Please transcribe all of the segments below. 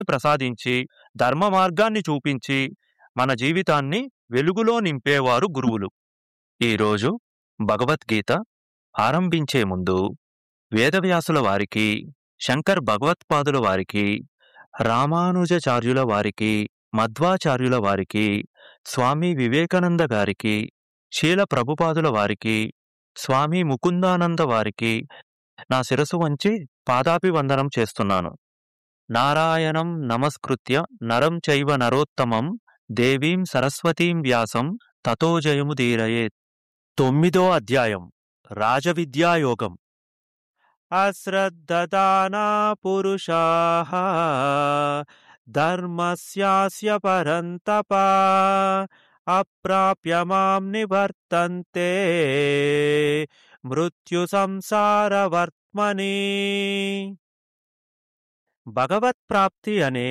ప్రసాదించి ధర్మ మార్గాన్ని చూపించి మన జీవితాన్ని వెలుగులో నింపేవారు గురువులు ఈరోజు భగవద్గీత ఆరంభించే ముందు వేదవ్యాసుల వారికి శంకర్ భగవత్పాదుల వారికి రామానుజాచార్యుల వారికి మధ్వాచార్యుల వారికి స్వామి వివేకానంద గారికి శీల ప్రభుపాదుల వారికి స్వామి ముకుందానంద వారికి నా శిరసు వంచి పాదాభివందనం చేస్తున్నాను నారాయణం నమస్కృత్య నరం చైవ నరోత్తమం దేవీం సరస్వతీం వ్యాసం తతో జయము దీరయేత్ తొమ్మిదో అధ్యాయం రాజవిద్యాయోగం అశ్రద్ధదానా పురుషా ధర్మస్యాస్య పరంతప అప్రాప్య మాం నివర్తంతే మృత్యు సంసారవర్త్మని భగవత్ప్రాప్తి అనే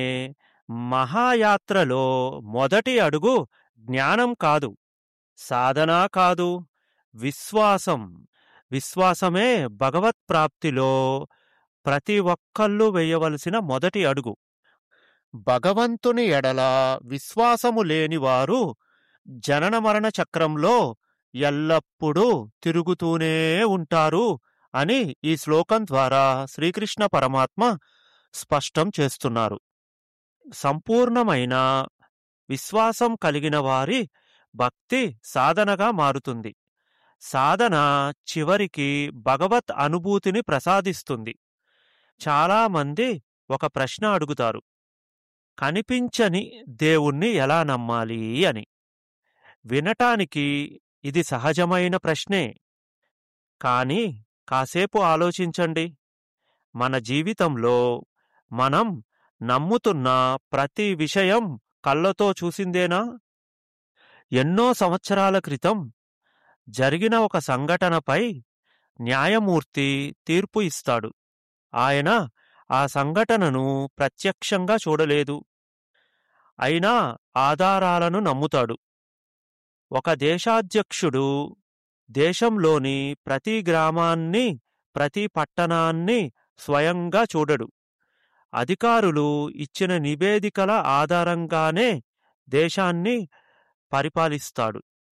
మహాయాత్రలో మొదటి అడుగు జ్ఞానం కాదు సాధన కాదు విశ్వాసం విశ్వాసమే భగవత్ప్రాప్తిలో ప్రతి ఒక్కళ్ళు వేయవలసిన మొదటి అడుగు భగవంతుని ఎడల విశ్వాసము లేనివారు జనన మరణ చక్రంలో ఎల్లప్పుడూ తిరుగుతూనే ఉంటారు అని ఈ శ్లోకం ద్వారా శ్రీకృష్ణ పరమాత్మ స్పష్టం చేస్తున్నారు సంపూర్ణమైన విశ్వాసం కలిగిన వారి భక్తి సాధనగా మారుతుంది సాధన చివరికి భగవత్ అనుభూతిని ప్రసాదిస్తుంది చాలామంది ఒక ప్రశ్న అడుగుతారు కనిపించని దేవుణ్ణి ఎలా నమ్మాలి అని వినటానికి ఇది సహజమైన ప్రశ్నే కానీ కాసేపు ఆలోచించండి మన జీవితంలో మనం నమ్ముతున్న ప్రతి విషయం కళ్ళతో చూసిందేనా ఎన్నో సంవత్సరాల క్రితం జరిగిన ఒక సంఘటనపై న్యాయమూర్తి తీర్పు ఇస్తాడు ఆయన ఆ సంఘటనను ప్రత్యక్షంగా చూడలేదు అయినా ఆధారాలను నమ్ముతాడు ఒక దేశాధ్యక్షుడు దేశంలోని ప్రతి గ్రామాన్ని ప్రతి పట్టణాన్ని స్వయంగా చూడడు అధికారులు ఇచ్చిన నివేదికల ఆధారంగానే దేశాన్ని పరిపాలిస్తాడు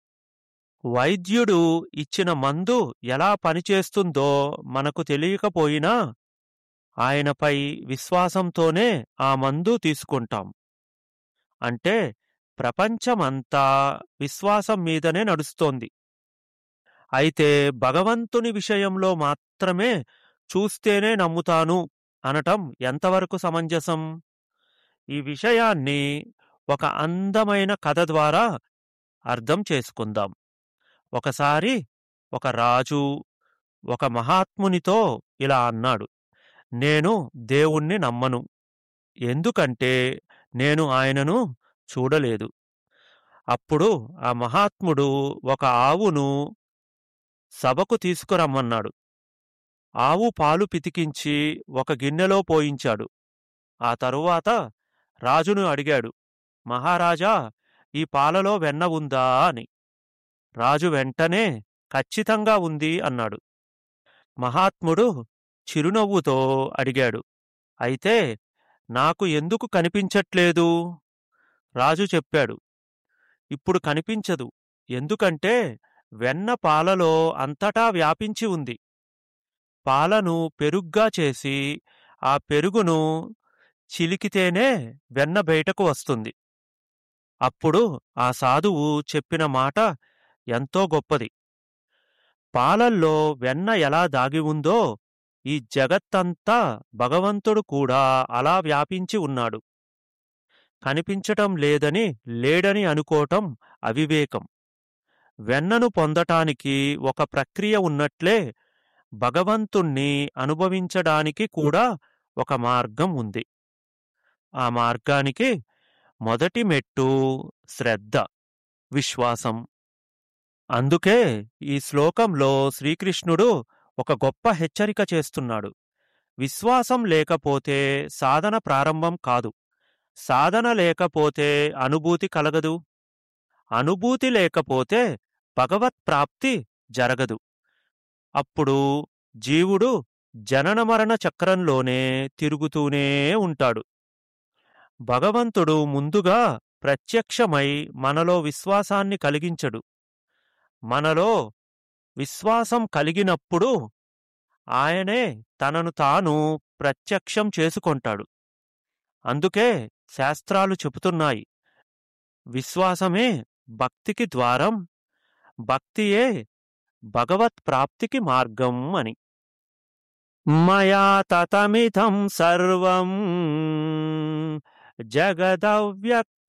వైద్యుడు ఇచ్చిన మందు ఎలా పనిచేస్తుందో మనకు తెలియకపోయినా ఆయనపై విశ్వాసంతోనే ఆ మందు తీసుకుంటాం అంటే ప్రపంచమంతా విశ్వాసం మీదనే నడుస్తోంది అయితే భగవంతుని విషయంలో మాత్రమే చూస్తేనే నమ్ముతాను అనటం ఎంతవరకు సమంజసం ఈ విషయాన్ని ఒక అందమైన కథ ద్వారా అర్థం చేసుకుందాం ఒకసారి ఒక రాజు ఒక మహాత్మునితో ఇలా అన్నాడు నేను దేవుణ్ణి నమ్మను ఎందుకంటే నేను ఆయనను చూడలేదు అప్పుడు ఆ మహాత్ముడు ఒక ఆవును సభకు తీసుకురమ్మన్నాడు ఆవు పాలు పితికించి ఒక గిన్నెలో పోయించాడు ఆ తరువాత రాజును అడిగాడు మహారాజా ఈ పాలలో వెన్న ఉందా అని రాజు వెంటనే ఖచ్చితంగా ఉంది అన్నాడు మహాత్ముడు చిరునవ్వుతో అడిగాడు అయితే నాకు ఎందుకు కనిపించట్లేదు రాజు చెప్పాడు ఇప్పుడు కనిపించదు ఎందుకంటే వెన్న పాలలో అంతటా వ్యాపించి ఉంది పాలను పెరుగ్గా చేసి ఆ పెరుగును చిలికితేనే వెన్న బయటకు వస్తుంది అప్పుడు ఆ సాధువు చెప్పిన మాట ఎంతో గొప్పది పాలల్లో వెన్న ఎలా దాగి ఉందో ఈ జగత్తంతా భగవంతుడు కూడా అలా వ్యాపించి ఉన్నాడు కనిపించటం లేదని లేడని అనుకోవటం అవివేకం వెన్నను పొందటానికి ఒక ప్రక్రియ ఉన్నట్లే భగవంతుణ్ణి అనుభవించడానికి కూడా ఒక మార్గం ఉంది ఆ మార్గానికి మొదటి మెట్టు శ్రద్ధ విశ్వాసం అందుకే ఈ శ్లోకంలో శ్రీకృష్ణుడు ఒక గొప్ప హెచ్చరిక చేస్తున్నాడు విశ్వాసం లేకపోతే సాధన ప్రారంభం కాదు సాధన లేకపోతే అనుభూతి కలగదు అనుభూతి లేకపోతే భగవత్ ప్రాప్తి జరగదు అప్పుడు జీవుడు జనన మరణ చక్రంలోనే తిరుగుతూనే ఉంటాడు భగవంతుడు ముందుగా ప్రత్యక్షమై మనలో విశ్వాసాన్ని కలిగించడు మనలో విశ్వాసం కలిగినప్పుడు ఆయనే తనను తాను ప్రత్యక్షం చేసుకొంటాడు అందుకే శాస్త్రాలు చెబుతున్నాయి విశ్వాసమే భక్తికి ద్వారం భక్తియే భగవత్ ప్రాప్తికి మార్గం అని మయా తతమిదం సర్వం జగదవ్యక్తం